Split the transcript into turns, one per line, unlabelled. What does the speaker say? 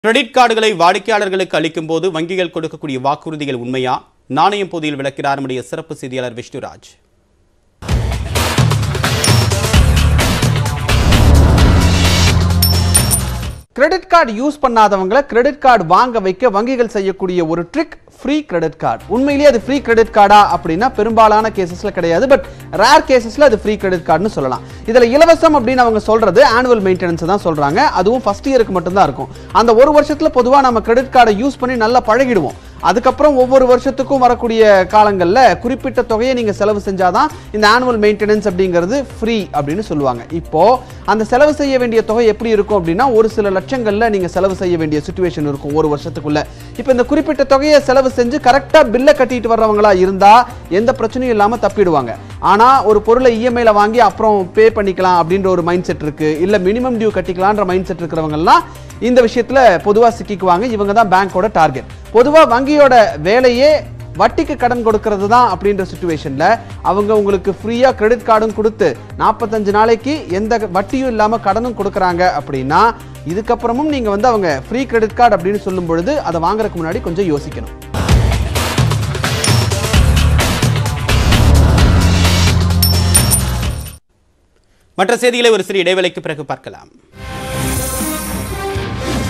credit கார்டுகளை வாடிக்கையாளர்களுக்கு அளிக்கும் போது வங்கிகள் கொடுக்கக்கூடிய வாக்குறுதிகள் உண்மையா நாணயம் பொதியில் விளக்கிறார் நம்முடைய சிறப்பு செய்தியாளர் விஷ்ணுராஜ்
கிரெடிட் கார்டு யூஸ் பண்ணாதவங்களை கிரெடிட் கார்டு வாங்க வைக்க வங்கிகள் செய்யக்கூடிய ஒரு ட்ரிக் ஃப்ரீ கிரெடிட் கார்டு உண்மையிலேயே அது ஃப்ரீ கிரெடிட் கார்டா அப்படின்னா பெரும்பாலான கேசஸ்ல கிடையாது பட் ரேர் கேசஸ்ல அது ஃப்ரீ கிரெடிட் கார்டுன்னு சொல்லலாம் இதுல இலவசம் அப்படின்னு அவங்க சொல்றது ஆனுவல் மெயின்டெனன்ஸ் தான் சொல்றாங்க அதுவும் ஃபர்ஸ்ட் இயருக்கு மட்டும்தான் இருக்கும் அந்த ஒரு வருஷத்துல பொதுவா நம்ம கிரெடிட் கார்டை யூஸ் பண்ணி நல்லா பழகிடுவோம் அதுக்கப்புறம் ஒவ்வொரு வருஷத்துக்கும் வரக்கூடிய காலங்களில் குறிப்பிட்ட தொகையை நீங்கள் செலவு செஞ்சாதான் இந்த ஆனுவல் மெயின்டெனன்ஸ் அப்படிங்கிறது ஃப்ரீ அப்படின்னு சொல்லுவாங்க இப்போ அந்த செலவு செய்ய வேண்டிய தொகை எப்படி இருக்கும் அப்படின்னா ஒரு சில லட்சங்களில் நீங்கள் செலவு செய்ய வேண்டிய சுச்சுவேஷன் இருக்கும் ஒரு வருஷத்துக்குள்ள இப்போ இந்த குறிப்பிட்ட தொகையை செலவு செஞ்சு கரெக்டாக பில்லை கட்டிட்டு வர்றவங்களா இருந்தா எந்த பிரச்சனையும் இல்லாமல் தப்பிடுவாங்க ஆனால் ஒரு பொருளை இஎம்ஐல வாங்கி அப்புறம் பே பண்ணிக்கலாம் அப்படின்ற ஒரு மைண்ட் செட் இருக்கு இல்லை மினிமம் டியூ கட்டிக்கலான்ற மைண்ட் செட் இருக்கிறவங்கலாம் இந்த விஷயத்துல பொதுவாக சிக்கிக்குவாங்க இவங்க தான் பேங்கோட டார்கெட் பொதுவாக வங்கியோட வேலையே வட்டிக்கு கடன் கொடுக்கறது தான் அப்படின்ற சுச்சுவேஷன்ல அவங்க உங்களுக்கு ஃப்ரீயா கிரெடிட் கார்டும் கொடுத்து நாற்பத்தஞ்சு நாளைக்கு எந்த வட்டியும் இல்லாம கடனும் கொடுக்குறாங்க அப்படின்னா இதுக்கப்புறமும் நீங்க வந்து அவங்க ஃப்ரீ கிரெடிட் கார்டு அப்படின்னு சொல்லும் பொழுது அதை வாங்குறதுக்கு முன்னாடி கொஞ்சம் யோசிக்கணும்
மற்ற செய்திகளை ஒரு சிறிய இடைவேளைக்கு பிறகு பார்க்கலாம்